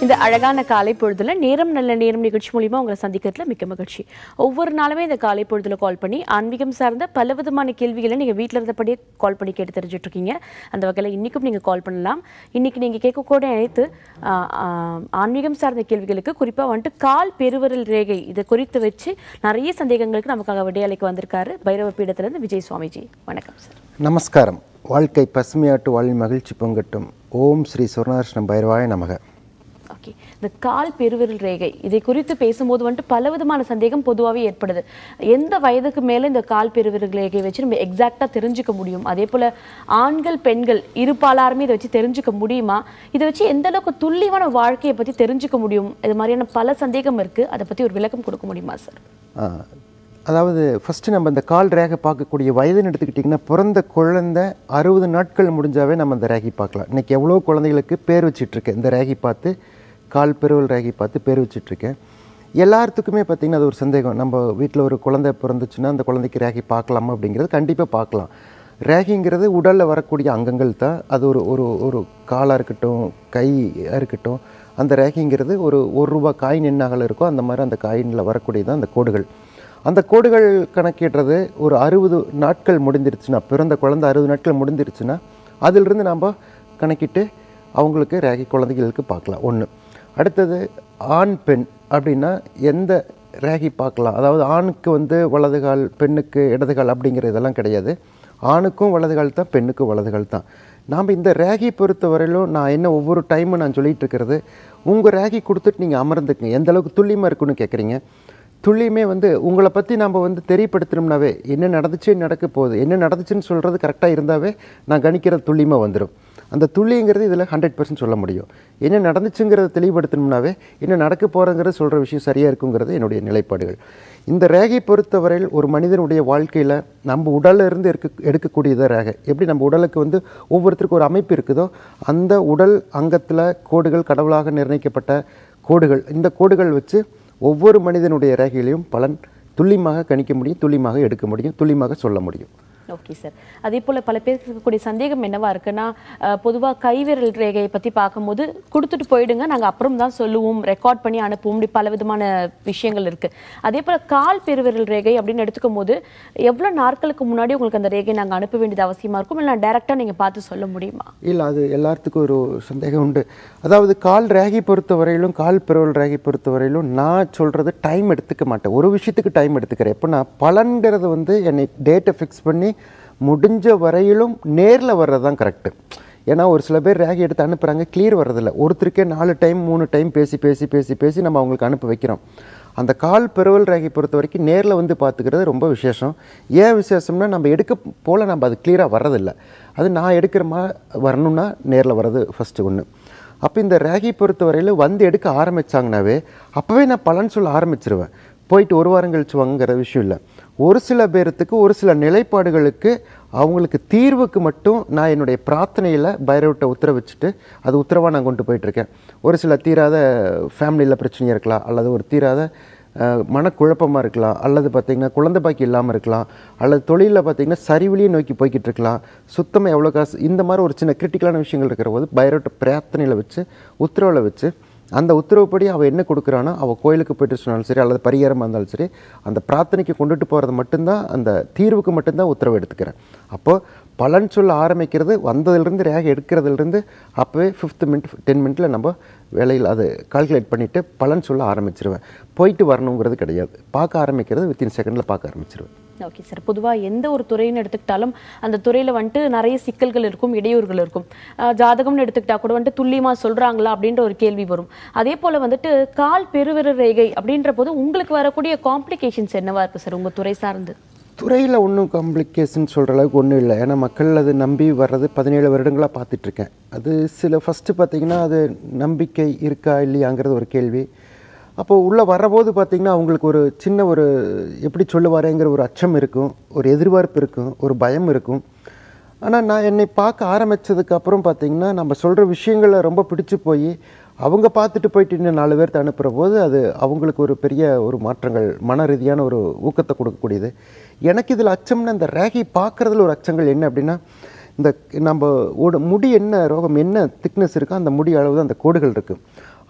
இந்த அழகான காலை பொழுதுல நேரம் நல்ல நேரம் நிகழ்ச்சி மூலியமா உங்களை சந்திக்கிறதுல மிக்க மகிழ்ச்சி ஒவ்வொரு நாளுமே இந்த காலை பொழுதுல கால் பண்ணி ஆன்மீகம் சார்ந்த பல விதமான கேள்விகளை நீங்க வீட்ல இருந்தபடியே கால் பண்ணி கேட்டு தெரிஞ்சுட்டு இருக்கீங்க அந்த வகையில இன்னைக்கும் நீங்க கால் பண்ணலாம் இன்னைக்கு நீங்க கேட்கக்கூடிய அனைத்து ஆ, ஆ, ஆன்மீகம் சார்ந்த கேள்விகளுக்கு குறிப்பா வந்துட்டு கால் பெருவிரல் ரேகை இதை குறித்து வச்சு நிறைய சந்தேகங்களுக்கு நமக்காக விடையாளிக்கு வந்திருக்காரு பைரவ பீடத்துல இருந்து விஜய் சுவாமிஜி வணக்கம் சார் நமஸ்காரம் வாழ்க்கை பசுமையாட்டு வாழ்வில் மகிழ்ச்சி பங்கட்டும் ஓம் ஸ்ரீ சுவர்ணாகிருஷ்ண பைரவாய நமக ஓகே இந்த கால் பெருவிரல் ரேகை இதை குறித்து பேசும்போது வந்துட்டு பல விதமான சந்தேகம் பொதுவாகவே ஏற்படுது எந்த வயதுக்கு மேலே இந்த கால் பெருவிரல் ரேகை வச்சு நம்ம எக்ஸாக்டாக தெரிஞ்சுக்க முடியும் அதே போல் ஆண்கள் பெண்கள் இரு பாலாருமே இதை வச்சு தெரிஞ்சுக்க முடியுமா இதை வச்சு எந்த அளவுக்கு துல்லியமான வாழ்க்கையை பற்றி தெரிஞ்சுக்க முடியும் இது மாதிரியான பல சந்தேகம் இருக்குது அதை பற்றி ஒரு விளக்கம் கொடுக்க முடியுமா சார் ஆ, அதாவது ஃபஸ்ட்டு நம்ம இந்த கால் ரேகை பார்க்கக்கூடிய வயதுன்னு எடுத்துக்கிட்டிங்கன்னா பிறந்த குழந்தை அறுபது நாட்கள் முடிஞ்சாவே நம்ம இந்த ரேகை பார்க்கலாம் இன்றைக்கி எவ்வளோ குழந்தைகளுக்கு பேர் வச்சிட்ருக்கேன் இந்த ரேகை பார்த்து கால் பெருவல் ரேகை பார்த்து பேர் வச்சிட்ருக்கேன் எல்லாத்துக்குமே பார்த்திங்கன்னா அது ஒரு சந்தேகம் நம்ம வீட்டில் ஒரு குழந்தை பிறந்துச்சுன்னா அந்த குழந்தைக்கு ரேகை பார்க்கலாமா அப்படிங்கிறது கண்டிப்பாக பார்க்கலாம் ரேகிங்கிறது உடலில் வரக்கூடிய அங்கங்கள் தான் அது ஒரு ஒரு ஒரு காலாக இருக்கட்டும் கையாக இருக்கட்டும் அந்த ரேகிங்கிறது ஒரு ஒரு ரூபா காயின் என்ன அகலம் இருக்கோ அந்த மாதிரி அந்த காயினில் வரக்கூடியது அந்த கோடுகள் அந்த கோடுகள் கணக்கிடுறது ஒரு அறுபது நாட்கள் முடிஞ்சிருச்சுன்னா பிறந்த குழந்தை அறுபது நாட்கள் முடிஞ்சிருச்சுன்னா அதிலிருந்து நாம் கணக்கிட்டு அவங்களுக்கு ரேகை குழந்தைகளுக்கு பார்க்கலாம் ஒன்று அடுத்தது ஆண் பெண் அப்படின்னா எந்த ரேகை பார்க்கலாம் அதாவது ஆணுக்கு வந்து வலது கால் பெண்ணுக்கு இடது கால் அப்படிங்கிற இதெல்லாம் கிடையாது ஆணுக்கும் வலது கால் தான் பெண்ணுக்கும் வலது கால் தான் நாம் இந்த ரேகை பொறுத்த வரையிலும் நான் என்ன ஒவ்வொரு டைமும் நான் சொல்லிட்டு இருக்கிறது உங்கள் ரேகை கொடுத்துட்டு நீங்கள் அமர்ந்துக்குங்க எந்த அளவுக்கு துல்லியமாக இருக்குன்னு கேட்குறீங்க துல்லியமே வந்து உங்களை பற்றி நம்ம வந்து தெரியப்படுத்தணும்னாவே என்ன நடந்துச்சு நடக்க போகுது என்ன நடந்துச்சுன்னு சொல்கிறது கரெக்டாக இருந்தாவே நான் கணிக்கிறது துல்லியமாக வந்துடும் அந்த துல்லியங்கிறது இதில் ஹண்ட்ரட் பர்சன்ட் சொல்ல முடியும் என்ன நடந்துச்சுங்கிறத தெளிவுபடுத்தணும்னாவே என்ன நடக்க போகிறங்கிறது சொல்கிற விஷயம் சரியாக இருக்குங்கிறது என்னுடைய நிலைப்பாடுகள் இந்த ரேகை பொறுத்தவரையில் ஒரு மனிதனுடைய வாழ்க்கையில் நம்ம உடல்ல இருந்து இருக்க எடுக்கக்கூடியது ரேகை எப்படி நம்ம உடலுக்கு வந்து ஒவ்வொருத்தருக்கும் ஒரு அமைப்பு இருக்குதோ அந்த உடல் அங்கத்தில் கோடுகள் கடவுளாக நிர்ணயிக்கப்பட்ட கோடுகள் இந்த கோடுகள் வச்சு ஒவ்வொரு மனிதனுடைய ரேகையிலையும் பலன் துல்லியமாக கணிக்க முடியும் துல்லியமாக எடுக்க முடியும் துல்லியமாக சொல்ல முடியும் ஓகே சார் அதே போல பல பேருக்கு இருக்கக்கூடிய சந்தேகம் என்னவா இருக்குன்னா அஹ், பொதுவா கைவிரல் ரேகையை பத்தி பார்க்கும்போது கொடுத்துட்டு போயிடுங்க நாங்க அப்புறம் தான் சொல்லுவோம் ரெக்கார்ட் பண்ணி அனுப்புவோம் இப்படி பல விதமான விஷயங்கள் இருக்கு அதே போல கால் பெருவிரல் ரேகை அப்படின்னு எடுத்துக்கும் போது எவ்வளவு நாட்களுக்கு முன்னாடி உங்களுக்கு அந்த ரேகை நாங்க அனுப்ப வேண்டியது அவசியமா இருக்கும் இல்லை டைரக்டா நீங்க பார்த்து சொல்ல முடியுமா இல்லை அது எல்லாத்துக்கும் ஒரு சந்தேகம் உண்டு அதாவது கால் ரேகை பொறுத்த வரையிலும் கால் பெருவல் ரேகை பொறுத்த வரையிலும் நான் சொல்கிறது டைம் எடுத்துக்க மாட்டேன் ஒரு விஷயத்துக்கு டைம் எடுத்துக்கிறேன் எப்படின்னா பலன்கிறது வந்து என்னை டேட்டை ஃபிக்ஸ் பண்ணி முடிஞ்ச வரையிலும் நேரில் வர்றது தான் கரெக்டு ஏன்னா ஒரு சில பேர் ரேகை எடுத்து அனுப்புகிறாங்க கிளியர் வர்றதில்ல ஒருத்தருக்கே நாலு டைம் மூணு டைம் பேசி பேசி பேசி பேசி நம்ம அவங்களுக்கு அனுப்ப வைக்கிறோம் அந்த கால் பெருவல் ரேகை பொறுத்த வரைக்கும் நேரில் வந்து பார்த்துக்கிறது ரொம்ப விசேஷம் ஏன் விசேஷம்னா நம்ம எடுக்க போல் நம்ம அது கிளியராக வர்றதில்ல அது நான் எடுக்கிற மாதிரி வரணும்னா நேரில் வர்றது ஃபஸ்ட்டு ஒன்று அப்போ இந்த ரேகை பொறுத்த வரையில் வந்து எடுக்க ஆரம்பித்தாங்கனாவே அப்போவே நான் பலன் சொல்ல ஆரம்பிச்சிருவேன் போயிட்டு ஒரு வாரம் கழிச்சு வாங்குற விஷயம் இல்லை ஒரு சில பேர்த்துக்கு ஒரு சில நிலைப்பாடுகளுக்கு அவங்களுக்கு தீர்வுக்கு மட்டும் நான் என்னுடைய பிரார்த்தனையில் பைரவட்டை உத்தரவிச்சுட்டு அது உத்தரவாக நான் கொண்டு போயிட்டுருக்கேன் ஒரு சில தீராத ஃபேமிலியில் பிரச்சனையாக இருக்கலாம் அல்லது ஒரு தீராத அஹ், மனக்குழப்பமாக இருக்கலாம் அல்லது பார்த்திங்கன்னா குழந்தை பாக்கி இல்லாமல் இருக்கலாம் அல்லது தொழிலில் பார்த்திங்கன்னா சரிவிலியை நோக்கி போய்கிட்டு இருக்கலாம் சுத்தமாக எவ்வளோ காசு இந்த மாதிரி ஒரு சின்ன கிரிட்டிக்கலான விஷயங்கள் இருக்கிற போது பைரவட்டை பிரார்த்தனையில் வச்சு உத்தரவில் வச்சு அந்த உத்தரவுப்படி அவள் என்ன கொடுக்குறானோ அவள் கோயிலுக்கு போயிட்டு சொன்னாலும் சரி அல்லது பரிகாரமாக இருந்தாலும் சரி அந்த பிரார்த்தனைக்கு கொண்டுட்டு போகிறது மட்டும்தான் அந்த தீர்வுக்கு மட்டும்தான் உத்தரவு எடுத்துக்கிறேன் அப்போ பலன் சொல்ல ஆரம்பிக்கிறது வந்ததுலேருந்து ரேகை எடுக்கிறதுலேருந்து அப்போவே ஃபிஃப்த் மினிட் டென் மினிட்டில் நம்ம வேலையில் அது கால்குலேட் பண்ணிவிட்டு பலன் சொல்ல ஆரம்பிச்சிருவேன் போயிட்டு வரணுங்கிறது கிடையாது பார்க்க ஆரம்பிக்கிறது வித்தின் செகண்டில் பார்க்க ஆரம்பிச்சிருவேன் ஓகே சார் பொதுவாக எந்த ஒரு துறைன்னு எடுத்துக்கிட்டாலும் அந்த துறையில் வந்துட்டு நிறைய சிக்கல்கள் இருக்கும் இடையூறுகள் இருக்கும் அஹ் ஜாதகம்னு எடுத்துக்கிட்டா கூட வந்துட்டு துல்லியமாக சொல்கிறாங்களா அப்படின்ற ஒரு கேள்வி வரும் அதே போல் வந்துட்டு கால் பெருவிரல் ரேகை அப்படின்ற போது உங்களுக்கு வரக்கூடிய காம்ப்ளிகேஷன்ஸ் என்னவா இருக்கு சார் உங்கள் துறை சார்ந்து துறையில் ஒன்றும் காம்ப்ளிகேஷன் சொல்கிற அளவுக்கு ஒன்றும் இல்லை ஏன்னா மக்கள் அது நம்பி வர்றது பதினேழு வருடங்களாக பார்த்துட்ருக்கேன் அது சில ஃபஸ்ட்டு பார்த்தீங்கன்னா அது நம்பிக்கை இருக்கா இல்லையாங்கிறது ஒரு கேள்வி அப்போ உள்ளே வரபோது பார்த்திங்கன்னா அவங்களுக்கு ஒரு சின்ன ஒரு எப்படி சொல்லுவாரேங்கிற ஒரு அச்சம் இருக்கும் ஒரு எதிர்பார்ப்பு இருக்கும் ஒரு பயம் இருக்கும் ஆனால் நான் என்னை பார்க்க ஆரம்பித்ததுக்கு அப்புறம் பார்த்தீங்கன்னா நம்ம சொல்கிற விஷயங்களை ரொம்ப பிடிச்சு போய் அவங்க பார்த்துட்டு போயிட்டு இன்னும் நாலு பேர்த்த அனுப்புகிற போது அது அவங்களுக்கு ஒரு பெரிய ஒரு மாற்றங்கள் மன ரீதியான ஒரு ஊக்கத்தை கொடுக்கக்கூடியது எனக்கு இதில் அச்சம்னா இந்த ரேகை பார்க்குறதுல ஒரு அச்சங்கள் என்ன அப்படின்னா இந்த நம்ம ஓட முடி என்ன ரோகம் என்ன திக்னஸ் இருக்கோ அந்த முடி அளவு தான் அந்த கோடுகள் இருக்குது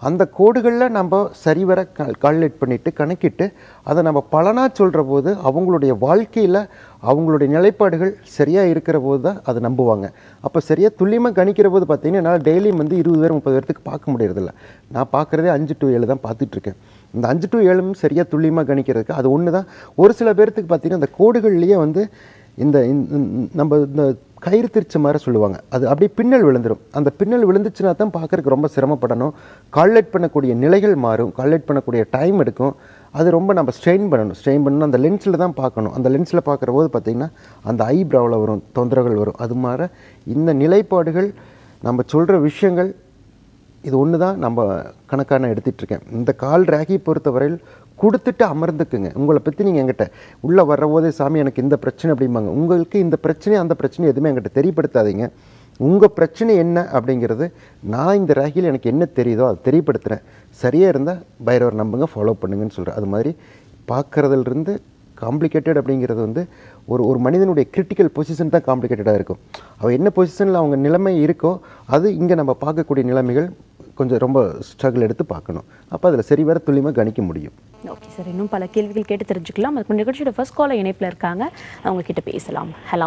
அந்த கோடுகளில் நம்ம சரிவர கால்குலேட் பண்ணிட்டு கணக்கிட்டு அதை நம்ம பலனாக சொல்கிற போது அவங்களுடைய வாழ்க்கையில் அவங்களுடைய நிலைப்பாடுகள் சரியாக இருக்கிற போது தான் அதை நம்புவாங்க அப்போ சரியாக துல்லியமாக கணிக்கிற போது பார்த்தீங்கன்னா என்னால் டெய்லியும் வந்து இருபது பேர் முப்பது பேர்த்துக்கு பார்க்க முடியறதில்ல நான் பார்க்குறதே அஞ்சு டு ஏழு தான் பார்த்துட்ருக்கேன் இந்த அஞ்சு டு ஏழும் சரியாக துல்லியமாக கணிக்கிறதுக்கு அது ஒன்று தான் ஒரு சில பேர்த்துக்கு பார்த்தீங்கன்னா இந்த கோடுகள்லேயே வந்து இந்த இந்த- இந்த- நம்ம இந்த கயிறு திரிச்ச மாதிரி சொல்லுவாங்க அது அப்படியே பின்னல் விழுந்துடும் அந்த பின்னல் விழுந்துச்சுன்னா தான் பார்க்கறதுக்கு ரொம்ப சிரமப்படணும் கால்குலேட் பண்ணக்கூடிய நிலைகள் மாறும் கால்குலேட் பண்ணக்கூடிய டைம் எடுக்கும் அது ரொம்ப நம்ம ஸ்ட்ரெயின் பண்ணணும் ஸ்ட்ரெயின் பண்ணணும் அந்த லென்ஸில் தான் பார்க்கணும் அந்த லென்ஸில் பார்க்குற போது பார்த்திங்கன்னா அந்த ஐப்ராவில் வரும் தொந்தரவுகள் வரும் அது மாதிரி இந்த நிலைப்பாடுகள் நம்ம சொல்கிற விஷயங்கள் இது ஒன்று தான் நம்ம கணக்காக நான் எடுத்துட்டு இருக்கேன் இந்த கால் ரேகை பொறுத்தவரையில் கொடுத்துட்டு அமர்ந்துக்குங்க உங்களை பற்றி நீங்கள் என்கிட்ட உள்ளே வர்ற போதே சாமி எனக்கு இந்த பிரச்சனை அப்படிம்பாங்க உங்களுக்கு இந்த பிரச்சனை அந்த பிரச்சனை எதுவுமே என்கிட்ட தெரியப்படுத்தாதீங்க உங்கள் பிரச்சனை என்ன அப்படிங்கிறது நான் இந்த ரேகையில் எனக்கு என்ன தெரியுதோ அதை தெரியப்படுத்துகிறேன் சரியாக இருந்தால் பைரவர் நம்புங்க ஃபாலோ பண்ணுங்கன்னு சொல்கிறேன் அது மாதிரி பார்க்குறதுலேருந்து காம்ப்ளிகேட்டட் அப்படிங்கிறது வந்து ஒரு ஒரு மனிதனுடைய கிரிட்டிக்கல் பொசிஷன் தான் காம்ப்ளிகேட்டடாக இருக்கும் அவன் என்ன பொசிஷனில் அவங்க நிலைமை இருக்கோ அது இங்கே நம்ம பார்க்கக்கூடிய நிலைமைகள் கொஞ்சம் ரொம்ப ஸ்ட்ரகிள் எடுத்து பார்க்கணும் அப்போ அதில் சரி வர துல்லியமாக கணிக்க முடியும் ஓகே சார் இன்னும் பல கேள்விகள் கேட்டு தெரிஞ்சுக்கலாம் அதுக்கு நிகழ்ச்சியோட ஃபர்ஸ்ட் காலர் இணைப்பில் இருக்காங்க அவங்க கிட்ட பேசலாம் ஹலோ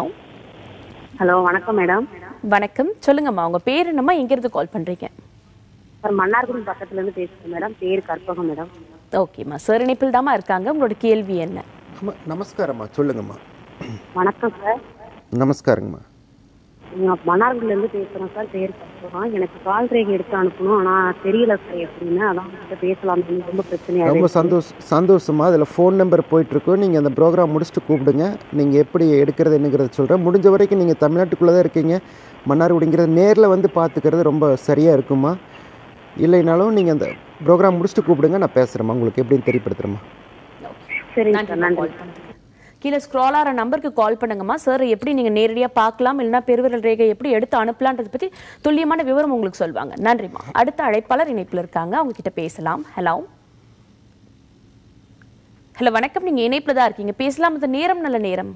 ஹலோ வணக்கம் மேடம் வணக்கம் சொல்லுங்கம்மா உங்க பேர் என்னம்மா எங்கேருந்து கால் பண்றீங்க சார் மன்னார்குடி பக்கத்துல இருந்து பேசுறேன் மேடம் பேர் கற்பகம் மேடம் ஓகேம்மா சார் இணைப்பில் தாம்மா இருக்காங்க உங்களோட கேள்வி என்ன ஆமாம் நமஸ்காரம்மா சொல்லுங்கம்மா வணக்கம் சார் நமஸ்காரங்கம்மா நான் மன்னார்குடில இருந்து பேசுறேன் சார் பேர் கற்பகம் எனக்கு கால் ரேகை எடுத்து அனுப்பணும் ஆனா தெரியல சார் எப்படின்னு அதான் உங்ககிட்ட பேசலாம் ரொம்ப பிரச்சனையா ரொம்ப இருக்கு. சந்தோஷ் சந்தோஷமா அதில் ஃபோன் நம்பர் போயிட்டுருக்கோம் நீங்கள் அந்த ப்ரோக்ராம் முடிச்சுட்டு கூப்பிடுங்க நீங்கள் எப்படி எடுக்கிறது என்னங்கிறத சொல்கிறேன் முடிஞ்ச வரைக்கும் நீங்கள் தமிழ்நாட்டுக்குள்ளே தான் இருக்கீங்க மன்னார்குடிங்கிறது நேரில் வந்து பார்த்துக்கிறது ரொம்ப சரியாக இருக்குமா இல்லைனாலும் நீங்கள் அந்த ப்ரோக்ராம் முடிச்சுட்டு கூப்பிடுங்க நான் பேசுகிறேம்மா உங்களுக்கு எப்படின்னு தெரியப்படுத்துகிறேம்மா சரிங்க சார் நன்றி நன்றி கால் பண்ணதுக்கு கீழே ஸ்க்ரால் ஆகிற நம்பருக்கு கால் பண்ணுங்கம்மா சார் எப்படி நீங்க நேரடியா பார்க்கலாம் இல்லைன்னா பெருவிரல் ரேகை எப்படி எடுத்து அனுப்பலான்றதை பத்தி துல்லியமான விவரம் உங்களுக்கு சொல்வாங்க நன்றிம்மா அடுத்த அழைப்பாளர் இணைப்பில் இருக்காங்க அவங்க கிட்ட பேசலாம் ஹலோ ஹலோ வணக்கம் நீங்க இணைப்புல தான் இருக்கீங்க பேசலாம் இந்த நேரம் நல்ல நேரம்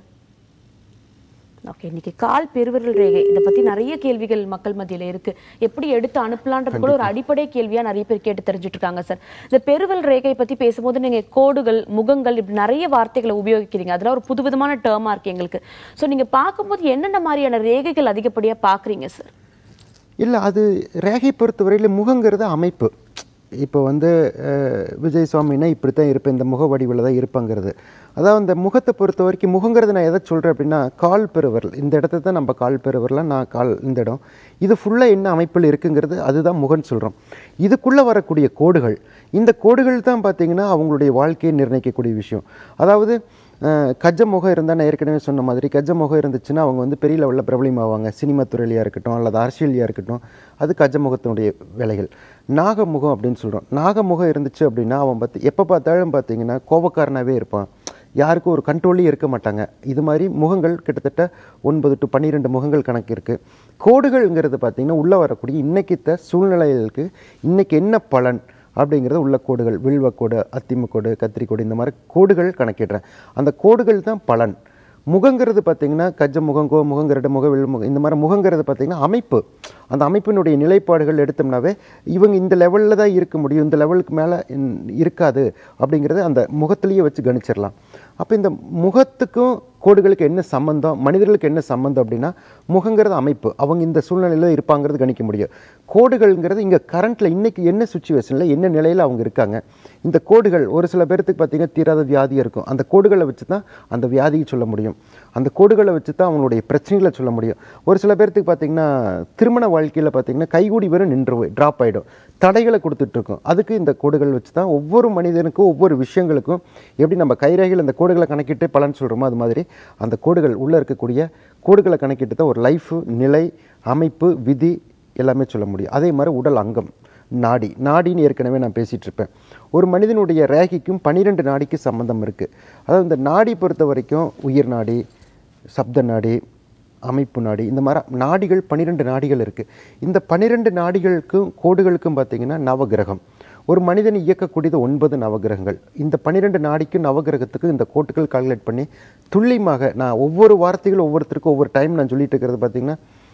ஓகே இன்னைக்கு கால் பெருவிரல் ரேகை இதை பத்தி நிறைய கேள்விகள் மக்கள் மத்தியில இருக்கு எப்படி எடுத்து அனுப்பலான்றது கூட ஒரு அடிப்படை கேள்வியா நிறைய பேர் கேட்டு தெரிஞ்சுட்டு இருக்காங்க சார் இந்த பெருவிரல் ரேகை பத்தி பேசும்போது நீங்க கோடுகள் முகங்கள் இப்படி நிறைய வார்த்தைகளை உபயோகிக்கிறீங்க அதெல்லாம் ஒரு புதுவிதமான டேர்மா இருக்கு எங்களுக்கு ஸோ நீங்க பார்க்கும்போது என்னென்ன மாதிரியான ரேகைகள் அதிகப்படியா பாக்குறீங்க சார் இல்லை அது ரேகை பொறுத்தவரையில் முகங்கிறது அமைப்பு இப்போ வந்து அஹ், விஜய் சுவாமின்னா இப்படி தான் இருப்பேன் இந்த முக வடிவில் தான் இருப்பேங்கிறது அதாவது அந்த முகத்தை பொறுத்த வரைக்கும் முகங்கிறது நான் எதை சொல்கிறேன் அப்படின்னா கால் பெருவரல் இந்த இடத்த தான் நம்ம கால் பெருவரலாம் நான் கால் இந்த இடம் இது ஃபுல்லாக என்ன அமைப்பில் இருக்குங்கிறது அதுதான் முகம்னு சொல்கிறோம் இதுக்குள்ளே வரக்கூடிய கோடுகள் இந்த கோடுகள் தான் பார்த்தீங்கன்னா அவங்களுடைய வாழ்க்கையை நிர்ணயிக்கக்கூடிய விஷயம் அதாவது அஹ், கஜ முகம் இருந்தால் நான் ஏற்கனவே சொன்ன மாதிரி கஜ முகம் இருந்துச்சுன்னா அவங்க வந்து பெரிய லெவலில் பிரபலமாவாங்க சினிமா துறையிலையாக இருக்கட்டும் அல்லது அரசியலியாக இருக்கட்டும் அது கஜ முகத்தினுடைய வேலைகள் நாகமுகம் அப்படின்னு சொல்கிறோம் நாகமுகம் இருந்துச்சு அப்படின்னா அவன் பார்த்து எப்போ பார்த்தாலும் பார்த்தீங்கன்னா கோபக்காரனாகவே இருப்பான் யாருக்கும் ஒரு கண்ட்ரோலே இருக்க மாட்டாங்க இது மாதிரி முகங்கள் கிட்டத்தட்ட ஒன்பது டு பன்னிரெண்டு முகங்கள் கணக்கு இருக்குது கோடுகள்ங்கிறது பார்த்தீங்கன்னா உள்ளே வரக்கூடிய இன்னைக்கித்த சூழ்நிலைகளுக்கு இன்னைக்கு என்ன பலன் அப்படிங்கிறது உள்ள கோடுகள் வில்வக்கோடு அத்திமக்கோடு கத்திரிக்கோடு இந்த மாதிரி கோடுகள் கணக்கிடுறேன் அந்த கோடுகள் தான் பலன் முகங்கிறது பார்த்தீங்கன்னா கஜ முகம் கோ முகங்கிறது முக வில் முகம் இந்த மாதிரி முகங்கிறது பார்த்தீங்கன்னா அமைப்பு அந்த அமைப்பினுடைய நிலைப்பாடுகள் எடுத்தோம்னாவே இவங்க இந்த லெவலில் தான் இருக்க முடியும் இந்த லெவலுக்கு மேலே இருக்காது அப்படிங்கிறது அந்த முகத்திலேயே வச்சு கணிச்சிடலாம் அப்போ இந்த முகத்துக்கும் கோடுகளுக்கு என்ன சம்பந்தம் மனிதர்களுக்கு என்ன சம்பந்தம் அப்படின்னா முகங்கிறது அமைப்பு அவங்க இந்த சூழ்நிலையில் இருப்பாங்கிறது கணிக்க முடியும் கோடுகள்ங்கிறது இங்கே கரண்ட்டில் இன்னைக்கு என்ன சுச்சுவேஷனில் என்ன நிலையில் அவங்க இருக்காங்க இந்த கோடுகள் ஒரு சில பேர்த்துக்கு பார்த்தீங்கன்னா தீராத வியாதி இருக்கும் அந்த கோடுகளை வச்சு தான் அந்த வியாதியை சொல்ல முடியும் அந்த கோடுகளை வச்சு தான் அவங்களுடைய பிரச்சனைகளை சொல்ல முடியும் ஒரு சில பேர்த்துக்கு பார்த்தீங்கன்னா திருமண வாழ்க்கையில் பார்த்தீங்கன்னா கைகூடி வெறும் நின்று ட்ராப் ஆகிடும் தடைகளை கொடுத்துட்ருக்கோம் அதுக்கு இந்த கோடுகள் வச்சு தான் ஒவ்வொரு மனிதனுக்கும் ஒவ்வொரு விஷயங்களுக்கும் எப்படி நம்ம கைரேகையில் இந்த கோடுகளை கணக்கிட்டு பலன் சொல்கிறோமோ அது மாதிரி அந்த கோடுகள் உள்ளே இருக்கக்கூடிய கோடுகளை கணக்கிட்டு தான் ஒரு லைஃப் நிலை அமைப்பு விதி எல்லாமே சொல்ல முடியும் அதே மாதிரி உடல் அங்கம் நாடி நாடின்னு ஏற்கனவே நான் பேசிகிட்டு இருப்பேன் ஒரு மனிதனுடைய ரேகைக்கும் பன்னிரெண்டு நாடிக்கு சம்மந்தம் இருக்குது அதாவது இந்த நாடி பொறுத்த வரைக்கும் உயிர் நாடி சப்த நாடி அமைப்பு நாடி இந்த மாதிரி நாடிகள் பன்னிரெண்டு நாடிகள் இருக்குது இந்த பன்னிரெண்டு நாடிகளுக்கும் கோடுகளுக்கும் பார்த்தீங்கன்னா நவகிரகம் ஒரு மனிதனை இயக்கக்கூடியது ஒன்பது நவகிரகங்கள் இந்த பன்னிரெண்டு நாடிக்கும் நவகிரகத்துக்கும் இந்த கோட்டுகள் கால்குலேட் பண்ணி துல்லியமாக நான் ஒவ்வொரு வார்த்தைகளும் ஒவ்வொருத்தருக்கும் ஒவ்வொரு டைம் நான் சொல்லிட்டு இருக்கிறது பார்த்தீங்கன்னா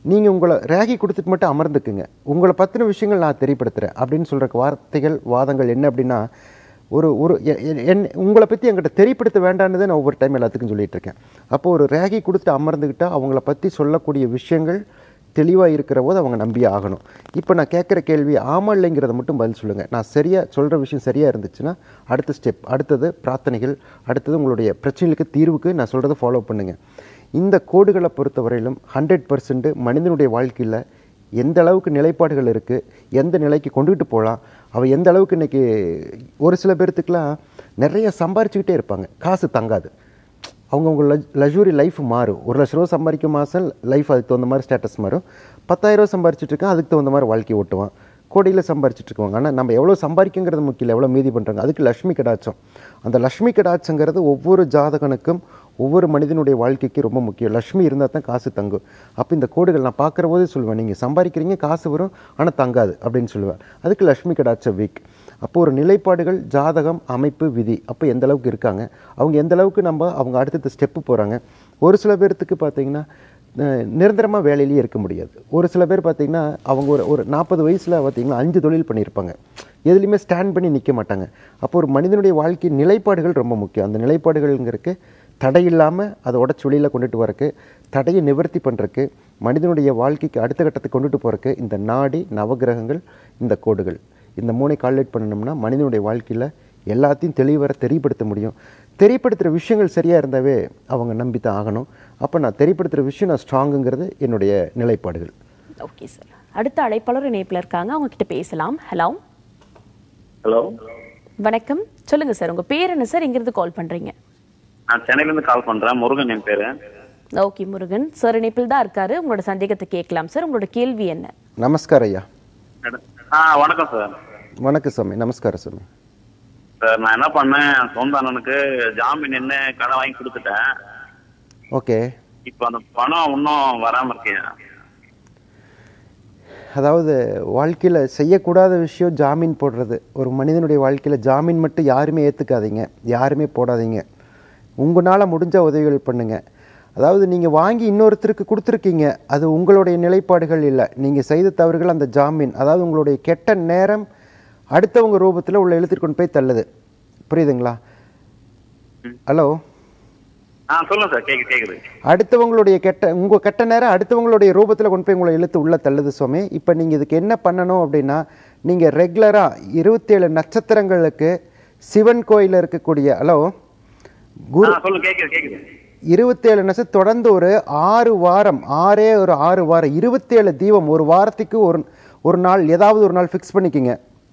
நீங்கள் உங்களை ரேகி கொடுத்துட்டு மட்டும் அமர்ந்துக்குங்க உங்களை பற்றின விஷயங்கள் நான் தெரியப்படுத்துகிறேன் அப்படின்னு சொல்கிற வார்த்தைகள் வாதங்கள் என்ன அப்படின்னா ஒரு ஒரு எ- எ- என் உங்களை பற்றி என்கிட்ட தெரியப்படுத்த வேண்டான்னு நான் ஒவ்வொரு டைம் எல்லாத்துக்கும் சொல்லிட்டு இருக்கேன் அப்போ ஒரு ரேகி கொடுத்து அமர்ந்துக்கிட்டா அவங்கள பற்றி சொல்லக்கூடிய விஷயங்கள் தெளிவாக இருக்கிற போது அவங்க நம்பியே ஆகணும் இப்போ நான் கேட்குற கேள்வி ஆமா இல்லைங்கிறத மட்டும் பதில் சொல்லுங்கள் நான் சரியாக சொல்கிற விஷயம் சரியாக இருந்துச்சுன்னா அடுத்த ஸ்டெப் அடுத்தது பிரார்த்தனைகள் அடுத்தது உங்களுடைய பிரச்சனைகளுக்கு தீர்வுக்கு நான் சொல்கிறத ஃபாலோ பண்ணுங்கள் இந்த கோடுகளை பொறுத்தவரையிலும் ஹண்ட்ரட் பர்சன்ட் மனிதனுடைய வாழ்க்கையில் எந்த அளவுக்கு நிலைப்பாடுகள் இருக்குது எந்த நிலைக்கு கொண்டுகிட்டு போகலாம் அவள் எந்த அளவுக்கு இன்றைக்கி ஒரு சில பேர்த்துக்கெலாம் நிறைய சம்பாரிச்சுக்கிட்டே இருப்பாங்க காசு தங்காது அவங்கவுங்க லஜ் லக்ஸுரி லைஃப் மாறும் ஒரு லட்ச ரூபா சம்பாதிக்கும் மாதம் லைஃப் அதுக்கு தகுந்த மாதிரி ஸ்டேட்டஸ் மாறும் பத்தாயிரம் ரூபா சம்பாரிச்சிட்டு இருக்கான் அதுக்கு தகுந்த மாதிரி வாழ்க்கை ஓட்டுவான் கோடியில் சம்பாரிச்சிட்டு இருக்குவாங்க ஆனால் நம்ம எவ்வளோ சம்பாதிக்குங்கிறது முக்கியம் இல்லை எவ்வளோ மீதி பண்ணுறாங்க அதுக்கு லக்ஷ்மி கடாட்சம் அந்த லக்ஷ்மி கடாட்சங்கிறது ஒவ்வொரு ஜாதகனுக்கும் ஒவ்வொரு மனிதனுடைய வாழ்க்கைக்கு ரொம்ப முக்கியம் லக்ஷ்மி இருந்தால் தான் காசு தங்கும் அப்போ இந்த கோடுகள் நான் பார்க்குற போதே சொல்லுவேன் நீங்கள் சம்பாதிக்கிறீங்க காசு வரும் ஆனால் தங்காது அப்படின்னு சொல்லுவேன் அதுக்கு லக்ஷ்மி கடாட்ச வீக் அப்போ ஒரு நிலைப்பாடுகள் ஜாதகம் அமைப்பு விதி அப்போ எந்த அளவுக்கு இருக்காங்க அவங்க எந்த அளவுக்கு நம்ம அவங்க அடுத்தடுத்த ஸ்டெப்பு போகிறாங்க ஒரு சில பேர்த்துக்கு பார்த்தீங்கன்னா நிரந்தரமாக வேலையிலேயே இருக்க முடியாது ஒரு சில பேர் பார்த்தீங்கன்னா அவங்க ஒரு ஒரு நாற்பது வயசில் பார்த்தீங்கன்னா அஞ்சு தொழில் பண்ணியிருப்பாங்க எதுலேயுமே ஸ்டாண்ட் பண்ணி நிற்க மாட்டாங்க அப்போ ஒரு மனிதனுடைய வாழ்க்கை நிலைப்பாடுகள் ரொம்ப முக்கியம் அந்த நிலைப்பாடுகள்ங்கிறதுக்கு தடை இல்லாமல் அதை உடச்சி வெளியில் கொண்டுட்டு வரக்கு தடையை நிவர்த்தி பண்ணுறக்கு மனிதனுடைய வாழ்க்கைக்கு அடுத்த கட்டத்துக்கு கொண்டுட்டு போகிறக்கு இந்த நாடி நவகிரகங்கள் இந்த கோடுகள் இந்த மூணை கால்குலேட் பண்ணணும்னா மனிதனுடைய வாழ்க்கையில் எல்லாத்தையும் தெளிவர தெரியப்படுத்த முடியும் தெரியப்படுத்துகிற விஷயங்கள் சரியாக இருந்தாவே அவங்க நம்பி தான் ஆகணும் அப்போ நான் தெரியப்படுத்துகிற விஷயம் நான் ஸ்ட்ராங்குங்கிறது என்னுடைய நிலைப்பாடுகள் ஓகே சார் அடுத்த அழைப்பாளர் இணைப்பில் இருக்காங்க அவங்க கிட்ட பேசலாம் ஹலோ ஹலோ வணக்கம் சொல்லுங்க சார் உங்க பேர் என்ன சார் எங்கிருந்து கால் பண்றீங்க நான் சென்னையில இருந்து கால் பண்றேன் முருகன் என் பேரு ஓகே முருகன் சார் இணைப்பில் தான் இருக்காரு உங்களோட சந்தேகத்தை கேட்கலாம் சார் உங்களோட கேள்வி என்ன நமஸ்காரம் ஐயா ஆ வணக்கம் சார் வணக்கம் சாமி நமஸ்காரம் சாமி சார் நான் என்ன பண்ணேன் சொந்த அண்ணனுக்கு ஜாமீன் என்ன கடன் வாங்கி கொடுத்துட்டேன் ஓகே இப்போ அந்த பணம் இன்னும் வராம இருக்கேன் அதாவது வாழ்க்கையில் செய்யக்கூடாத விஷயம் ஜாமீன் போடுறது ஒரு மனிதனுடைய வாழ்க்கையில் ஜாமீன் மட்டும் யாருமே ஏற்றுக்காதீங்க யாருமே போடாதீங்க உங்களால் முடிஞ்ச உதவிகள் பண்ணுங்கள் அதாவது நீங்கள் வாங்கி இன்னொருத்தருக்கு கொடுத்துருக்கீங்க அது உங்களுடைய நிலைப்பாடுகள் இல்லை நீங்கள் செய்த தவறுகள் அந்த ஜாமீன் அதாவது உங்களுடைய கெட்ட நேரம் அடுத்தவங்க ரூபத்தில் உள்ள எழுத்துட்டு கொண்டு போய் தள்ளுது புரியுதுங்களா ஹலோ ஆ சொல்லுங்க சார் கேக்கு கேக்குது அடுத்தவங்களுடைய கெட்ட உங்கள் கெட்ட நேரம் அடுத்தவங்களுடைய ரூபத்தில் கொண்டு போய் உங்களை இழுத்து உள்ள தள்ளுது சுவாமி இப்போ நீங்கள் இதுக்கு என்ன பண்ணணும் அப்படின்னா நீங்கள் ரெகுலராக இருபத்தேழு நட்சத்திரங்களுக்கு சிவன் கோயிலில் இருக்கக்கூடிய ஹலோ குரு ஆ சொல்லுங்க கேக்குது கேக்குது இருபத்தேழு நட்சத்திரம் தொடர்ந்து ஒரு ஆறு வாரம் ஆறே ஒரு ஆறு வாரம் இருபத்தேழு தீபம் ஒரு வாரத்துக்கு ஒரு ஒரு நாள் ஏதாவது ஒரு நாள் ஃபிக்ஸ் பண்ணிக்கோங்க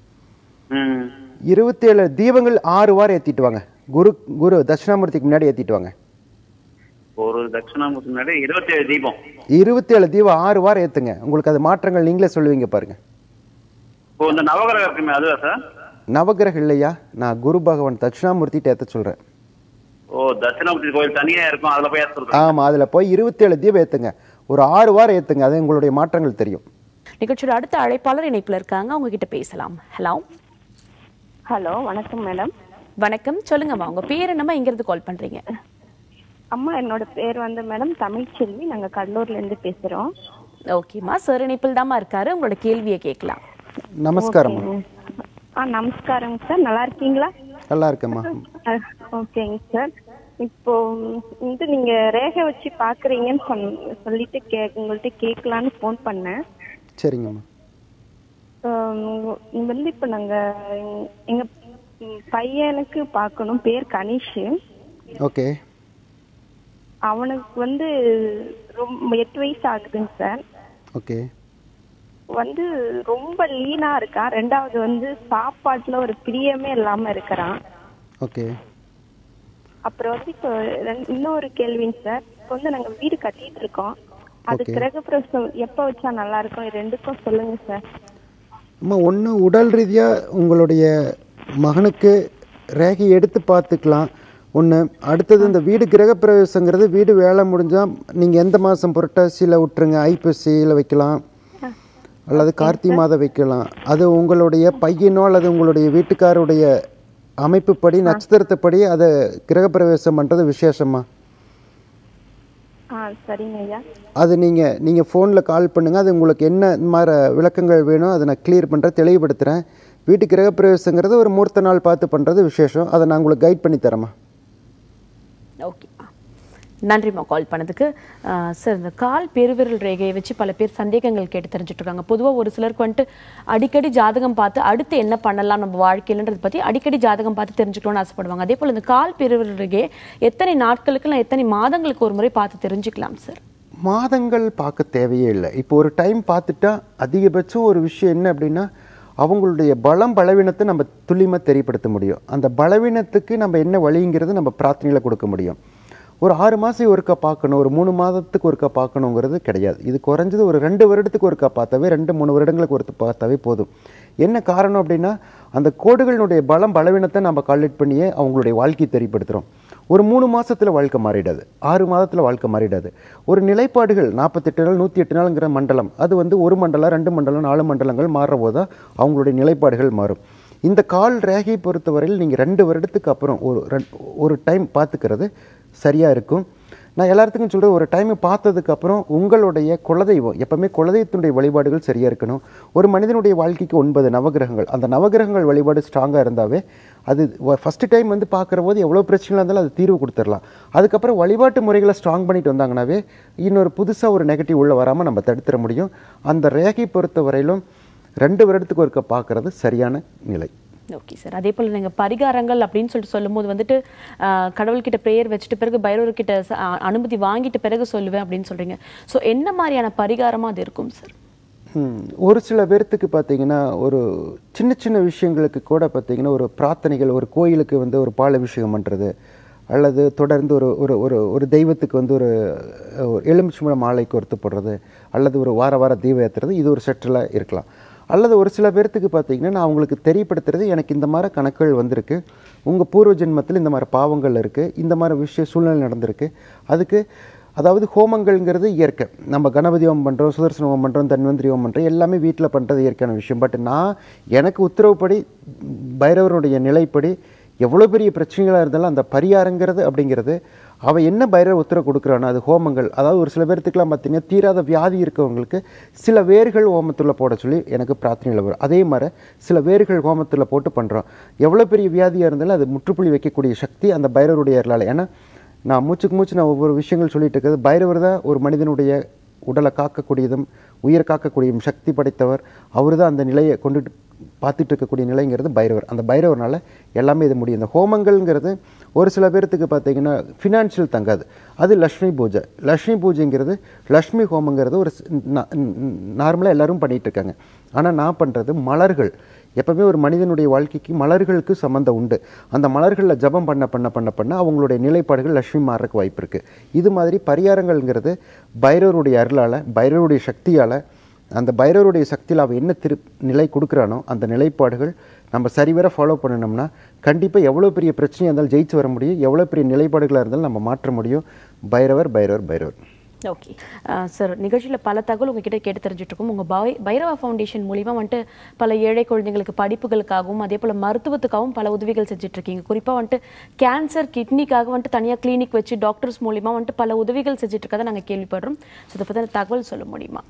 ம் இருபத்தேழு தீபங்கள் ஆறு வாரம் ஏற்றிட்டு வாங்க குரு குரு தட்சிணாமூர்த்திக்கு முன்னாடி ஏற்றிட்டு வாங்க ஒரு தட்சிணாமூர்த்தி முன்னாடி இருபத்தேழு தீபம் இருபத்தேழு தீபம் ஆறு வாரம் ஏற்றுங்க உங்களுக்கு அது மாற்றங்கள் நீங்களே சொல்லுவீங்க பாருங்க இப்போ இந்த நவகிரகம் இருக்குமே அதுவா சார் நவகிரகம் இல்லையா நான் குரு பகவான் தட்சிணாமூர்த்திட்ட ஏற்ற சொல்கிறேன் ஓ தட்சிணாமூர்த்தி கோயில் தனியா இருக்கும் அதுல போய் ஏற்றுறது ஆமாம் அதில் போய் இருபத்தேழு தீபம் ஏற்றுங்க ஒரு ஆறு வாரம் ஏற்றுங்க அது உங்களுடைய மாற்றங்கள் தெரியும் நிகழ்ச்சியோட அடுத்த அழைப்பாளர் இணைப்பில் இருக்காங்க அவங்க கிட்ட பேசலாம் ஹலோ ஹலோ வணக்கம் மேடம் வணக்கம் சொல்லுங்கம்மா உங்க பேர் என்னம்மா எங்கிருந்து கால் பண்றீங்க அம்மா என்னோட பேர் வந்து மேடம் தமிழ்ச்செல்வி நாங்க கடலூர்ல இருந்து பேசுறோம் ஓகேம்மா சார் இணைப்பில் தாம்மா இருக்காரு உங்களோட கேள்வியை கேட்கலாம் நமஸ்காரம் ஆ நமஸ்காரங்க சார் நல்லா இருக்கீங்களா நல்லா இருக்கேம்மா அஹ், ஓகேங்க சார் இப்போ வந்து நீங்க ரேகை வச்சு பாக்குறீங்கன்னு சொன் சொல்லிட்டு கே உங்கள்கிட்ட கேட்கலான்னு ஃபோன் பண்ணேன் சரிங்கம்மா ஆஹ் இங்க வந்து இப்போ நாங்க எங்க- எங்க ம், பையனுக்கு பார்க்கணும் பேர் கணேஷ் ஓகே அவனுக்கு வந்து ரொம்ப எட்டு வயசு ஆகுதுங்க சார் ஓகே வந்து ரொம்ப லீனா இருக்கான் ரெண்டாவது வந்து சாப்பாட்டுல ஒரு பிரியமே இல்லாம இருக்கிறான் ஓகே அப்புறம் வந்து இப்போ ரெண்டு- இன்னொரு கேள்விங்க சார் இப்போ வந்து நாங்க வீடு கட்டிட்டு இருக்கோம் அது Okay. கிரகப்பிரவேசம் எப்ப வச்சா நல்லா இருக்கும் இது ரெண்டுக்கும் சொல்லுங்க சார் அம்மா ஒன்று உடல் ரீதியாக உங்களுடைய மகனுக்கு ரேகை எடுத்து பார்த்துக்கலாம் ஒன்று அடுத்தது இந்த வீடு கிரகப்பிரவேசங்கிறது வீடு வேலை முடிஞ்சால் நீங்கள் எந்த மாதம் புரட்டாசியில் விட்டுருங்க ஐப்பசியில் வைக்கலாம் அல்லது கார்த்திகை மாதம் வைக்கலாம் அது உங்களுடைய பையனோ அல்லது உங்களுடைய வீட்டுக்காருடைய அமைப்புப்படி நட்சத்திரத்தைப்படி அதை கிரகப்பிரவேசம் பண்ணுறது விசேஷமா ஆ சரிங்க ஐயா அது நீங்கள் நீங்கள் ஃபோனில் கால் பண்ணுங்கள் அது உங்களுக்கு என்ன இந்த மாதிரி விளக்கங்கள் வேணும் அதை நான் கிளியர் பண்ணுறேன் தெளிவுபடுத்துகிறேன் வீட்டு கிரகப்பிரவேசங்கிறது ஒரு மூர்த்த நாள் பார்த்து பண்ணுறது விசேஷம் அதை நான் உங்களுக்கு கைட் பண்ணி தரேம்மா ஓகே நன்றிம்மா கால் பண்ணதுக்கு அஹ், சார் இந்த கால் பெருவிரல் ரேகையை வச்சு பல பேர் சந்தேகங்கள் கேட்டு தெரிஞ்சுட்டு இருக்காங்க பொதுவாக ஒரு சிலருக்கு வந்துட்டு அடிக்கடி ஜாதகம் பார்த்து அடுத்து என்ன பண்ணலாம் நம்ம வாழ்க்கையிலன்றதை பற்றி அடிக்கடி ஜாதகம் பார்த்து தெரிஞ்சுக்கணும்னு ஆசைப்படுவாங்க அதே போல் இந்த கால் பெருவிரல் ரேகையை எத்தனை நாட்களுக்கு இல்லை எத்தனை மாதங்களுக்கு ஒரு முறை பார்த்து தெரிஞ்சுக்கலாம் சார் மாதங்கள் பார்க்க தேவையே இல்லை இப்போ ஒரு டைம் பார்த்துட்டா அதிகபட்சம் ஒரு விஷயம் என்ன அப்படின்னா அவங்களுடைய பலம் பலவீனத்தை நம்ம துல்லியமாக தெரியப்படுத்த முடியும் அந்த பலவீனத்துக்கு நம்ம என்ன வழிங்கிறது நம்ம பிரார்த்தனையில் கொடுக்க முடியும் ஒரு ஆறு மாதம் ஒருக்கா பார்க்கணும் ஒரு மூணு மாதத்துக்கு ஒருக்கா பார்க்கணுங்கிறது கிடையாது இது குறைஞ்சது ஒரு ரெண்டு வருடத்துக்கு ஒருக்கா பார்த்தாவே ரெண்டு மூணு வருடங்களுக்கு ஒருத்தர் பார்த்தாவே போதும் என்ன காரணம் அப்படின்னா அந்த கோடுகளினுடைய பலம் பலவீனத்தை நம்ம கால்குலேட் பண்ணியே அவங்களுடைய வாழ்க்கையை தெரியப்படுத்துகிறோம் ஒரு மூணு மாசத்துல வாழ்க்கை மாறிடாது ஆறு மாதத்தில் வாழ்க்கை மாறிடாது ஒரு நிலைப்பாடுகள் நாற்பத்தெட்டு நாள் நூற்றி எட்டு நாளுங்கிற மண்டலம் அது வந்து ஒரு மண்டலம் ரெண்டு மண்டலம் நாலு மண்டலங்கள் மாறுற போது தான் அவங்களுடைய நிலைப்பாடுகள் மாறும் இந்த கால் ரேகையை பொறுத்தவரையில் நீங்கள் ரெண்டு வருடத்துக்கு அப்புறம் ஒரு ரெண்- ஒரு டைம் பார்த்துக்கிறது சரியாக இருக்கும் நான் எல்லாத்துக்கும் சொல்கிறேன் ஒரு டைம் பார்த்ததுக்கு அப்புறம் உங்களுடைய குலதெய்வம் எப்பவுமே குலதெய்வத்தினுடைய வழிபாடுகள் சரியாக இருக்கணும் ஒரு மனிதனுடைய வாழ்க்கைக்கு ஒன்பது நவகிரகங்கள் அந்த நவகிரகங்கள் வழிபாடு ஸ்ட்ராங்காக இருந்தாவே அது ஃபஸ்ட்டு டைம் வந்து பார்க்குற போது எவ்வளோ பிரச்சனைகள் இருந்தாலும் அது தீர்வு கொடுத்துடலாம் அதுக்கப்புறம் வழிபாட்டு முறைகளை ஸ்ட்ராங் பண்ணிட்டு வந்தாங்கன்னாவே இன்னொரு புதுசாக ஒரு நெகட்டிவ் உள்ள வராமல் நம்ம தடுத்துட முடியும் அந்த ரேகை பொறுத்த வரையிலும் ரெண்டு வருடத்துக்கு ஒருக்க பார்க்குறது சரியான நிலை ஓகே சார் அதே போல் நீங்கள் பரிகாரங்கள் அப்படின்னு சொல்லிட்டு சொல்லும்போது வந்துட்டு ஆஹ், கடவுள்கிட்ட ப்ரேயர் வச்சுட்டு பிறகு பைரவர்கிட்ட ச- அ- அனுமதி வாங்கிட்டு பிறகு சொல்லுவேன் அப்படின்னு சொல்றீங்க ஸோ என்ன மாதிரியான பரிகாரமாக அது இருக்கும் சார் ம், ஒரு சில பேர்த்துக்கு பார்த்தீங்கன்னா ஒரு சின்ன சின்ன விஷயங்களுக்கு கூட பார்த்தீங்கன்னா ஒரு பிரார்த்தனைகள் ஒரு கோயிலுக்கு வந்து ஒரு பால் அபிஷேகம் பண்ணுறது அல்லது தொடர்ந்து ஒரு ஒரு ஒரு ஒரு தெய்வத்துக்கு வந்து ஒரு ஒரு எலுமிச்சம்பழ மாலைக்கு ஒருத்து போடுறது அல்லது ஒரு வார வார தீபம் ஏற்றுறது இது ஒரு செட்டில் இருக்கலாம் அல்லது ஒரு சில பேர்த்துக்கு பார்த்தீங்கன்னா நான் அவங்களுக்கு தெரியப்படுத்துறது எனக்கு இந்த மாதிரி கணக்குகள் வந்திருக்கு உங்கள் பூர்வ ஜென்மத்தில் இந்த மாதிரி பாவங்கள் இருக்குது இந்த மாதிரி விஷய சூழ்நிலை நடந்திருக்கு அதுக்கு அதாவது ஹோமங்கள்ங்கிறது இயற்கை நம்ம கணபதி ஹோமம் பண்ணுறோம் சுதர்சன ஹோமம் பண்ணுறோம் தன்வந்திரி ஹோமம் பண்ணுறோம் எல்லாமே வீட்டில் பண்ணுறது இயற்கையான விஷயம் பட் நான் எனக்கு உத்தரவுப்படி பைரவருடைய நிலைப்படி எவ்வளோ பெரிய பிரச்சனைகளாக இருந்தாலும் அந்த பரிகாரங்கிறது அப்படிங்கிறது அவன் என்ன பைரவ உத்தரவு கொடுக்குறானோ அது ஹோமங்கள் அதாவது ஒரு சில பேர்த்துக்குலாம் பார்த்தீங்கன்னா தீராத வியாதி இருக்கவங்களுக்கு சில வேர்கள் ஹோமத்தில் போட சொல்லி எனக்கு பிரார்த்தனையில் வரும் அதே மாதிரி சில வேர்கள் ஹோமத்தில் போட்டு பண்ணுறோம் எவ்வளோ பெரிய வியாதியாக இருந்தாலும் அது முற்றுப்புள்ளி வைக்கக்கூடிய சக்தி அந்த பைரவருடைய அருளால் ஏன்னா நான் மூச்சுக்கு மூச்சு நான் ஒவ்வொரு விஷயங்கள் சொல்லிட்டு இருக்கிறது பைரவர் தான் ஒரு மனிதனுடைய உடலை காக்கக்கூடியதும் உயிர் காக்கக்கூடியதும் சக்தி படைத்தவர் அவர் தான் அந்த நிலையை கொண்டுட்டு பார்த்துட்டு இருக்கக்கூடிய நிலைங்கிறது பைரவர் அந்த பைரவர்னால எல்லாமே இது முடியும் இந்த ஹோமங்கள்ங்கிறது ஒரு சில பேர்த்துக்கு பார்த்தீங்கன்னா ஃபினான்ஷியல் தங்காது அது லக்ஷ்மி பூஜை லக்ஷ்மி பூஜைங்கிறது லக்ஷ்மி ஹோமங்கிறது ஒரு நார்மலாக எல்லாரும் பண்ணிட்டு இருக்காங்க ஆனால் நான் பண்ணுறது மலர்கள் எப்பவுமே ஒரு மனிதனுடைய வாழ்க்கைக்கு மலர்களுக்கு சம்மந்தம் உண்டு அந்த மலர்களில் ஜபம் பண்ண பண்ண பண்ண பண்ண அவங்களுடைய நிலைப்பாடுகள் லட்சுமி மாறக்கு வாய்ப்பு இருக்குது இது மாதிரி பரிகாரங்கள்ங்கிறது பைரவருடைய அருளால் பைரவருடைய சக்தியால் அந்த பைரவருடைய சக்தியில் அவன் என்ன திரு நிலை கொடுக்குறானோ அந்த நிலைப்பாடுகள் நம்ம சரிவர ஃபாலோ பண்ணணும்னா கண்டிப்பாக எவ்வளோ பெரிய பிரச்சனையாக இருந்தாலும் ஜெயிச்சு வர முடியும் எவ்வளோ பெரிய நிலைப்பாடுகளாக இருந்தாலும் நம்ம மாற்ற முடியும் பைரவர் பைரவர் பைரவர் ஓகே சார் நிகழ்ச்சியில் பல தகவல் உங்ககிட்ட கேட்டு தெரிஞ்சுட்டு இருக்கோம் உங்கள் பை பைரவா ஃபவுண்டேஷன் மூலிமா வந்துட்டு பல ஏழை குழந்தைங்களுக்கு படிப்புகளுக்காகவும் அதே போல் மருத்துவத்துக்காகவும் பல உதவிகள் செஞ்சுட்டு இருக்கீங்க குறிப்பாக வந்துட்டு கேன்சர் கிட்னிக்காக வந்துட்டு தனியாக கிளினிக் வச்சு டாக்டர்ஸ் மூலிமா வந்துட்டு பல உதவிகள் செஞ்சுட்டு இருக்கதை நாங்கள் கேள்விப்படுறோம் ஸோ இதை பற்றின தகவல் சொல்ல முடியுமா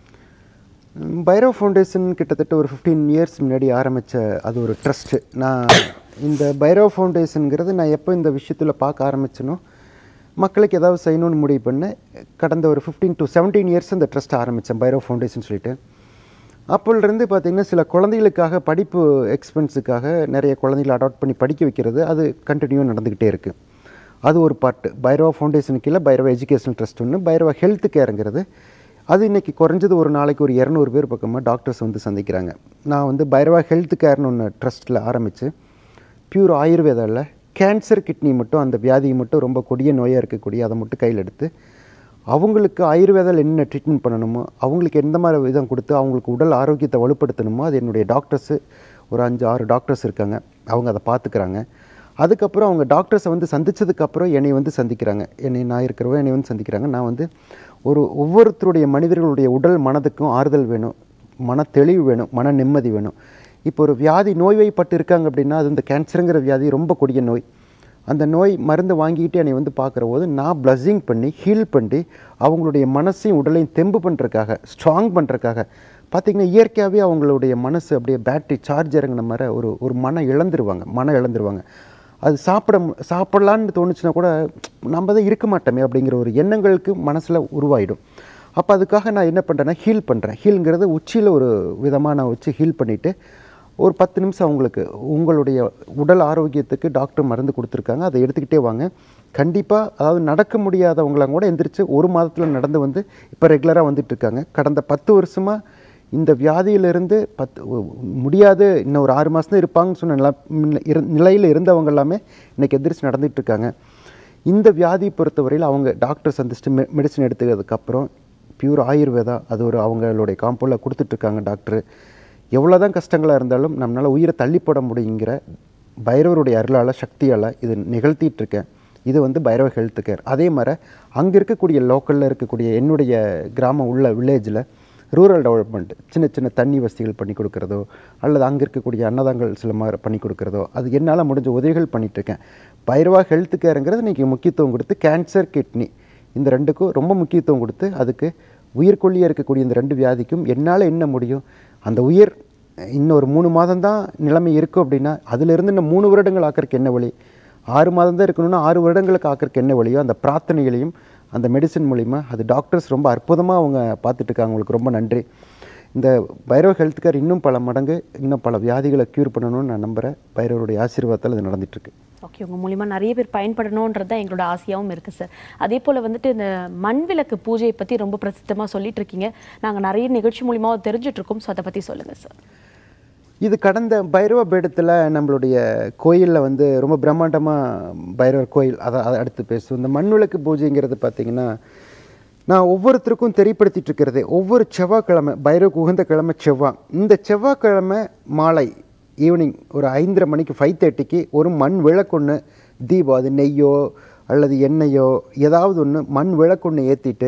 பைரவ் ஃபவுண்டேஷன் கிட்டத்தட்ட ஒரு ஃபிஃப்டீன் இயர்ஸ் முன்னாடி ஆரம்பித்த அது ஒரு ட்ரஸ்ட்டு நான் இந்த பைரவ் ஃபவுண்டேஷனுங்கிறது நான் எப்போ இந்த விஷயத்தில் பார்க்க ஆரம்பிச்சனோ மக்களுக்கு ஏதாவது செய்யணும்னு முடிவு பண்ணேன் கடந்த ஒரு ஃபிஃப்டீன் டு செவன்டீன் இயர்ஸ் இந்த ட்ரஸ்ட் ஆரம்பித்தேன் பைரவ் ஃபவுண்டேஷன் சொல்லிட்டு அப்போலேருந்து பார்த்தீங்கன்னா சில குழந்தைகளுக்காக படிப்பு எக்ஸ்பென்ஸுக்காக நிறைய குழந்தைகளை அடாப்ட் பண்ணி படிக்க வைக்கிறது அது கண்டினியூ நடந்துக்கிட்டே இருக்குது அது ஒரு பார்ட்டு பைரவா ஃபவுண்டேஷன் கீழே பைரவா எஜுகேஷனல் ட்ரஸ்ட் ஒன்று பைரவா ஹெல்த் கேருங்கிறது அது இன்றைக்கி குறைஞ்சது ஒரு நாளைக்கு ஒரு இரநூறு பேர் பக்கமாக டாக்டர்ஸ் வந்து சந்திக்கிறாங்க நான் வந்து பைரவா ஹெல்த் கேர்னு ஒன்று ட்ரஸ்ட்டில் ஆரம்பித்து பியூர் ஆயுர்வேதாவில் கேன்சர் கிட்னி மட்டும் அந்த வியாதியை மட்டும் ரொம்ப கொடிய நோயாக இருக்கக்கூடிய அதை மட்டும் கையில் எடுத்து அவங்களுக்கு ஆயுர்வேதாவில் என்ன ட்ரீட்மெண்ட் பண்ணணுமோ அவங்களுக்கு எந்த மாதிரி விதம் கொடுத்து அவங்களுக்கு உடல் ஆரோக்கியத்தை வலுப்படுத்தணுமோ அது என்னுடைய டாக்டர்ஸு ஒரு அஞ்சு ஆறு டாக்டர்ஸ் இருக்காங்க அவங்க அதை பார்த்துக்கிறாங்க அதுக்கப்புறம் அவங்க டாக்டர்ஸை வந்து சந்திச்சதுக்கப்புறம் என்னை வந்து சந்திக்கிறாங்க என்னை நான் இருக்கிறவங்க என்னை வந்து சந்திக்கிறாங்க நான் வந்து ஒரு ஒவ்வொருத்தருடைய மனிதர்களுடைய உடல் மனதுக்கும் ஆறுதல் வேணும் மன தெளிவு வேணும் மன நிம்மதி வேணும் இப்போ ஒரு வியாதி நோய்வாய்ப்பட்டு இருக்காங்க அப்படின்னா அது இந்த கேன்சருங்கிற வியாதி ரொம்ப கொடிய நோய் அந்த நோய் மருந்து வாங்கிக்கிட்டு என்னை வந்து பார்க்குற போது நான் ப்ளஸ்ஸிங் பண்ணி ஹீல் பண்ணி அவங்களுடைய மனசையும் உடலையும் தெம்பு பண்ணுறதுக்காக ஸ்ட்ராங் பண்ணுறதுக்காக பார்த்திங்கன்னா இயற்கையாகவே அவங்களுடைய மனசு அப்படியே பேட்டரி சார்ஜ் இறங்கின மாதிரி ஒரு ஒரு மனம் இழந்துருவாங்க மனம் இழந்துருவாங்க அது சாப்பிட மு- சாப்பிடலான்னு தோணுச்சுன்னா கூட நம்ம தான் இருக்க மாட்டோமே அப்படிங்கிற ஒரு எண்ணங்களுக்கு மனசில் உருவாயிடும் அப்போ அதுக்காக நான் என்ன பண்ணுறேன்னா ஹீல் பண்ணுறேன் ஹீல்ங்கிறது உச்சியில் ஒரு விதமாக நான் வச்சு ஹீல் பண்ணிவிட்டு ஒரு பத்து நிமிஷம் அவங்களுக்கு உங்களுடைய உடல் ஆரோக்கியத்துக்கு டாக்டர் மருந்து கொடுத்துருக்காங்க அதை எடுத்துக்கிட்டே வாங்க கண்டிப்பாக அதாவது நடக்க முடியாதவங்களாம் கூட எந்திரிச்சு ஒரு மாதத்தில் நடந்து வந்து இப்போ ரெகுலராக வந்துட்டு இருக்காங்க கடந்த பத்து வருஷமாக இந்த வியாதியிலிருந்து பத்து ஒ- முடியாது இன்னும் ஒரு ஆறு மாதம் தான் இருப்பாங்கன்னு சொன்ன நில இரு- நிலையில் இருந்தவங்க எல்லாமே இன்னைக்கு எந்திரிச்சு நடந்துட்டு இருக்காங்க இந்த வியாதியை பொறுத்தவரையில் அவங்க டாக்டர் சந்திச்சுட்டு மெ மெடிசன் எடுத்துக்கிறதுக்கப்புறம் பியூர் ஆயுர்வேதா அது ஒரு அவங்களுடைய காம்பவுண்டில் கொடுத்துட்ருக்காங்க டாக்டர் எவ்வளோ தான் கஷ்டங்களாக இருந்தாலும் நம்மளால் உயிரை தள்ளி போட முடியுங்கிற பைரவருடைய அருளால் சக்தியால் இது நிகழ்த்திட்டு இருக்கேன் இது வந்து பைரவ ஹெல்த் கேர் அதே மாதிரி அங்கே இருக்கக்கூடிய லோக்கலில் இருக்கக்கூடிய என்னுடைய கிராமம் உள்ள வில்லேஜில் ரூரல் டெவலப்மெண்ட் சின்ன சின்ன தண்ணி வசதிகள் பண்ணி கொடுக்குறதோ அல்லது அங்கே இருக்கக்கூடிய அன்னதாங்கள் சில மாதிரி பண்ணி கொடுக்குறதோ அது என்னால் முடிஞ்ச உதவிகள் பண்ணிட்டு இருக்கேன் பைரவா ஹெல்த் கேருங்கிறது இன்றைக்கி முக்கியத்துவம் கொடுத்து கேன்சர் கிட்னி இந்த ரெண்டுக்கும் ரொம்ப முக்கியத்துவம் கொடுத்து அதுக்கு உயிர்கொல்லியாக இருக்கக்கூடிய இந்த ரெண்டு வியாதிக்கும் என்னால் என்ன முடியும் அந்த உயிர் இன்னும் ஒரு மூணு மாதம் தான் நிலைமை இருக்கும் அப்படின்னா அதிலிருந்து இன்னும் மூணு வருடங்கள் ஆக்கறதுக்கு என்ன வழி ஆறு மாதம் தான் இருக்கணும்னா ஆறு வருடங்களுக்கு ஆக்கறதுக்கு என்ன வழியோ அந்த பிரார்த்தனைகளையும் அந்த மெடிசின் மூலிமா அது டாக்டர்ஸ் ரொம்ப அற்புதமாக அவங்க பார்த்துட்டு இருக்காங்க உங்களுக்கு ரொம்ப நன்றி இந்த பைரவ ஹெல்த் கேர் இன்னும் பல மடங்கு இன்னும் பல வியாதிகளை க்யூர் பண்ணணும்னு நான் நம்புகிறேன் பைரவருடைய ஆசீர்வாதத்தால் இது நடந்துட்டுருக்கு ஓகே உங்கள் மூலிமா நிறைய பேர் பயன்படணுன்றது தான் எங்களோட ஆசையாகவும் இருக்குது சார் அதே போல் வந்துட்டு இந்த மண் விளக்கு பூஜையை பற்றி ரொம்ப பிரசித்தமாக சொல்லிட்டு இருக்கீங்க நாங்கள் நிறைய நிகழ்ச்சி மூலிமா தெரிஞ்சுட்டு இருக்கோம் ஸோ அதை பற்றி சொல்லுங்கள் சார் இது கடந்த பைரவ பீடத்தில் நம்மளுடைய கோயிலில் வந்து ரொம்ப பிரம்மாண்டமாக பைரவர் கோயில் அதை அதை அடுத்து பேசுவோம் இந்த மண்விளக்கு பூஜைங்கிறது பார்த்தீங்கன்னா நான் ஒவ்வொருத்தருக்கும் தெரியப்படுத்திட்டு இருக்கிறது ஒவ்வொரு செவ்வாய்க்கிழமை பைரவ உகந்த கிழமை செவ்வாய் இந்த செவ்வாய்க்கிழமை மாலை ஈவினிங் ஒரு ஐந்தரை மணிக்கு ஃபைவ் தேர்ட்டிக்கு ஒரு மண் விளக்கொன்று தீபம் அது நெய்யோ அல்லது எண்ணெயோ ஏதாவது ஒன்று மண் விளக்கொன்று ஏற்றிட்டு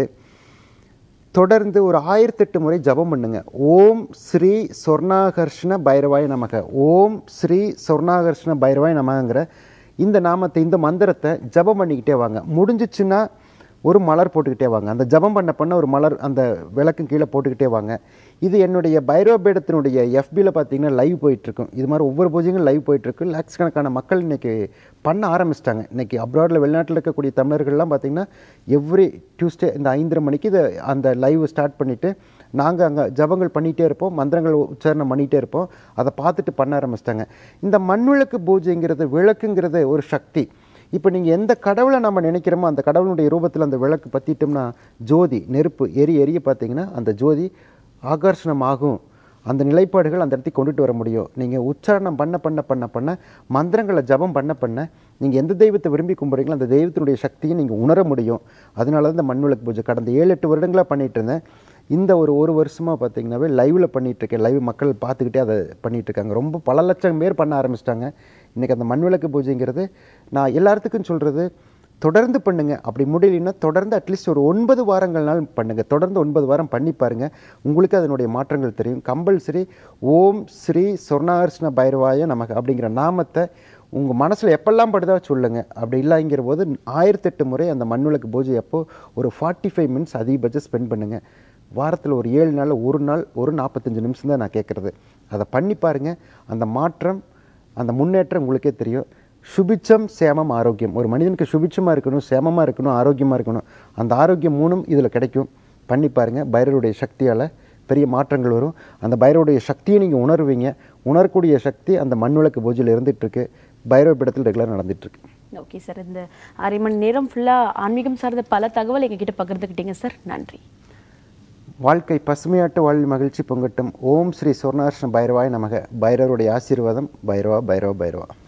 தொடர்ந்து ஒரு ஆயிரத்தெட்டு முறை ஜபம் பண்ணுங்க ஓம் ஸ்ரீ சொர்ணாகர்ஷ்ண பைரவாய நமக ஓம் ஸ்ரீ சொர்ணாகர்ஷ்ண பைரவாய நமகங்கிற இந்த நாமத்தை இந்த மந்திரத்தை ஜபம் பண்ணிக்கிட்டே வாங்க முடிஞ்சிச்சுன்னா ஒரு மலர் போட்டுக்கிட்டே வாங்க அந்த ஜபம் பண்ண பண்ண ஒரு மலர் அந்த விளக்கு கீழே போட்டுக்கிட்டே வாங்க இது என்னுடைய பைரவபீடத்தினுடைய எஃபியில் பார்த்தீங்கன்னா லைவ் போயிட்டுருக்கும் இது மாதிரி ஒவ்வொரு பூஜைகளும் லைவ் போயிட்டுருக்கு லேக்ஸ் கணக்கான மக்கள் இன்னைக்கு பண்ண ஆரம்பிச்சிட்டாங்க இன்னைக்கு அப்ராடில் வெளிநாட்டில் இருக்கக்கூடிய தமிழர்கள்லாம் பார்த்தீங்கன்னா எவ்ரி டியூஸ்டே இந்த ஐந்தரை மணிக்கு இதை அந்த லைவ் ஸ்டார்ட் பண்ணிவிட்டு நாங்கள் அங்கே ஜபங்கள் பண்ணிகிட்டே இருப்போம் மந்திரங்கள் உச்சாரணம் பண்ணிகிட்டே இருப்போம் அதை பார்த்துட்டு பண்ண ஆரம்பிச்சிட்டாங்க இந்த மண்விளக்கு பூஜைங்கிறது விளக்குங்கிறது ஒரு சக்தி இப்போ நீங்கள் எந்த கடவுளை நம்ம நினைக்கிறோமோ அந்த கடவுளுடைய ரூபத்தில் அந்த விளக்கு பற்றிட்டோம்னா ஜோதி நெருப்பு எரி எரிய பார்த்தீங்கன்னா அந்த ஜோதி ஆகர்ஷணமாகும் அந்த நிலைப்பாடுகள் அந்த இடத்துக்கு கொண்டுட்டு வர முடியும் நீங்கள் உச்சாரணம் பண்ண பண்ண பண்ண பண்ண மந்திரங்களை ஜபம் பண்ண பண்ண நீங்கள் எந்த தெய்வத்தை விரும்பி கும்பிட்றீங்களோ அந்த தெய்வத்தினுடைய சக்தியை நீங்கள் உணர முடியும் அதனால தான் இந்த மண்விளக்கு பூஜை கடந்த ஏழு எட்டு வருடங்களாக பண்ணிட்டு இருந்தேன் இந்த ஒரு ஒரு வருஷமாக பார்த்தீங்கன்னாவே லைவில் பண்ணிட்டு இருக்கேன் லைவ் மக்கள் பார்த்துக்கிட்டே அதை பண்ணிட்டு இருக்காங்க ரொம்ப பல லட்சம் பேர் பண்ண ஆரம்பிச்சிட்டாங்க இன்றைக்கி அந்த மண்விளக்கு பூஜைங்கிறது நான் எல்லாத்துக்கும் சொல்கிறது தொடர்ந்து பண்ணுங்க அப்படி முடியலன்னா தொடர்ந்து அட்லீஸ்ட் ஒரு ஒன்பது வாரங்கள்னால் பண்ணுங்க தொடர்ந்து ஒன்பது வாரம் பண்ணி பாருங்க உங்களுக்கு அதனுடைய மாற்றங்கள் தெரியும் கம்பல்சரி ஓம் ஸ்ரீ சொர்ணாகர்ஷ்ண பைரவாய நமக்கு அப்படிங்கிற நாமத்தை உங்கள் மனசில் எப்பெல்லாம் படுதா சொல்லுங்க அப்படி இல்லைங்கிற போது ஆயிரத்தெட்டு முறை அந்த மண்விளக்கு பூஜை அப்போ ஒரு ஃபார்ட்டி ஃபைவ் மினிட்ஸ் அதிகபட்சம் ஸ்பெண்ட் பண்ணுங்க வாரத்தில் ஒரு ஏழு நாள் ஒரு நாள் ஒரு நாற்பத்தஞ்சு நிமிஷம் தான் நான் கேட்குறது அதை பண்ணி பாருங்க அந்த மாற்றம் அந்த முன்னேற்றம் உங்களுக்கே தெரியும் சுபிச்சம் சேமம் ஆரோக்கியம் ஒரு மனிதனுக்கு சுபிச்சமாக இருக்கணும் சேமமாக இருக்கணும் ஆரோக்கியமாக இருக்கணும் அந்த ஆரோக்கியம் மூணும் இதில் கிடைக்கும் பண்ணி பாருங்கள் பைரவருடைய சக்தியால் பெரிய மாற்றங்கள் வரும் அந்த பைரவருடைய சக்தியை நீங்கள் உணர்வீங்க உணரக்கூடிய சக்தி அந்த மண்விளக்கு பூஜையில் இருந்துகிட்ருக்கு பைரவ பீடத்தில் ரெகுலராக நடந்துகிட்ருக்கு ஓகே சார் இந்த அரை மணி நேரம் ஃபுல்லாக ஆன்மீகம் சார்ந்த பல தகவல் எங்ககிட்ட பகிர்ந்துக்கிட்டீங்க சார் நன்றி வாழ்க்கை பசுமையாட்டு வாழ்வில் மகிழ்ச்சி பொங்கட்டும் ஓம் ஸ்ரீ சொர்ணார்ஷ்ண பைரவாய் நமக பைரவருடைய ஆசீர்வாதம் பைரவா பைரவா பைரவா